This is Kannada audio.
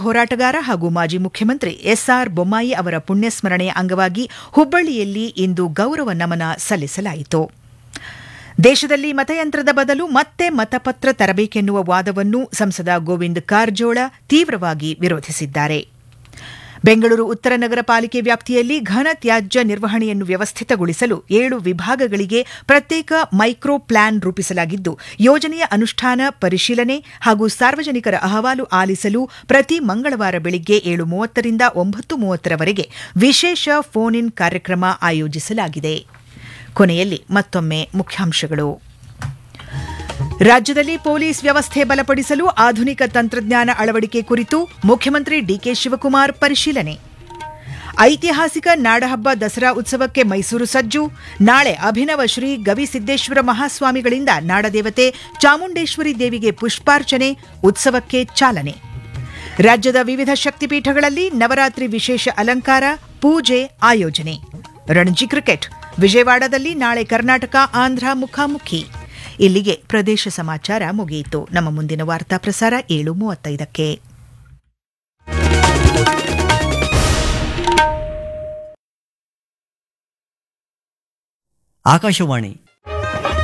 ಹೋರಾಟಗಾರ ಹಾಗೂ ಮಾಜಿ ಮುಖ್ಯಮಂತ್ರಿ ಎಸ್ಆರ್ ಬೊಮ್ಮಾಯಿ ಅವರ ಪುಣ್ಯಸ್ಮರಣೆಯ ಅಂಗವಾಗಿ ಹುಬ್ಬಳ್ಳಿಯಲ್ಲಿ ಇಂದು ಗೌರವ ನಮನ ಸಲ್ಲಿಸಲಾಯಿತು ದೇಶದಲ್ಲಿ ಮತಯಂತ್ರದ ಬದಲು ಮತ್ತೆ ಮತಪತ್ರ ತರಬೇಕೆನ್ನುವ ವಾದವನ್ನು ಸಂಸದ ಗೋವಿಂದ್ ಕಾರಜೋಳ ತೀವ್ರವಾಗಿ ವಿರೋಧಿಸಿದ್ದಾರೆ ಬೆಂಗಳೂರು ಉತ್ತರ ನಗರ ಪಾಲಿಕೆ ವ್ಯಾಪ್ತಿಯಲ್ಲಿ ಘನ ತ್ಯಾಜ್ಯ ನಿರ್ವಹಣೆಯನ್ನು ವ್ಯವಸ್ಥಿತಗೊಳಿಸಲು ಏಳು ವಿಭಾಗಗಳಿಗೆ ಪ್ರತ್ಯೇಕ ಮೈಕ್ರೋ ಪ್ಲಾನ್ ರೂಪಿಸಲಾಗಿದ್ದು ಯೋಜನೆಯ ಅನುಷ್ಠಾನ ಪರಿಶೀಲನೆ ಹಾಗೂ ಸಾರ್ವಜನಿಕರ ಅಹವಾಲು ಆಲಿಸಲು ಪ್ರತಿ ಮಂಗಳವಾರ ಬೆಳಿಗ್ಗೆ ಏಳು ಮೂವತ್ತರಿಂದ ಒಂಬತ್ತು ಮೂವತ್ತರವರೆಗೆ ವಿಶೇಷ ಫೋನ್ ಇನ್ ಕಾರ್ಯಕ್ರಮ ಆಯೋಜಿಸಲಾಗಿದೆ ಕೊನೆಯಲ್ಲಿ ಮತ್ತೊಮ್ಮೆ ಮುಖ್ಯಾಂಶಗಳು ರಾಜ್ಯದಲ್ಲಿ ಪೊಲೀಸ್ ವ್ಯವಸ್ಥೆ ಬಲಪಡಿಸಲು ಆಧುನಿಕ ತಂತ್ರಜ್ಞಾನ ಅಳವಡಿಕೆ ಕುರಿತು ಮುಖ್ಯಮಂತ್ರಿ ಡಿಕೆ ಶಿವಕುಮಾರ್ ಪರಿಶೀಲನೆ ಐತಿಹಾಸಿಕ ನಾಡಹಬ್ಬ ದಸರಾ ಉತ್ಸವಕ್ಕೆ ಮೈಸೂರು ಸಜ್ಜು ನಾಳೆ ಅಭಿನವ ಶ್ರೀ ಗವಿಸಿದ್ದೇಶ್ವರ ಮಹಾಸ್ವಾಮಿಗಳಿಂದ ನಾಡದೇವತೆ ಚಾಮುಂಡೇಶ್ವರಿ ದೇವಿಗೆ ಪುಷ್ಪಾರ್ಚನೆ ಉತ್ಸವಕ್ಕೆ ಚಾಲನೆ ರಾಜ್ಯದ ವಿವಿಧ ಶಕ್ತಿಪೀಠಗಳಲ್ಲಿ ನವರಾತ್ರಿ ವಿಶೇಷ ಅಲಂಕಾರ ಪೂಜೆ ಆಯೋಜನೆ ರಣಜಿ ಕ್ರಿಕೆಟ್ ವಿಜಯವಾಡದಲ್ಲಿ ನಾಳೆ ಕರ್ನಾಟಕ ಆಂಧ್ರ ಮುಖಾಮುಖಿ ಇಲ್ಲಿಗೆ ಪ್ರದೇಶ ಸಮಾಚಾರ ಮುಗಿಯಿತು ನಮ್ಮ ಮುಂದಿನ ವಾರ್ತಾ ಪ್ರಸಾರ ಏಳು ಮೂವತ್ತೈದಕ್ಕೆ ಆಕಾಶವಾಣಿ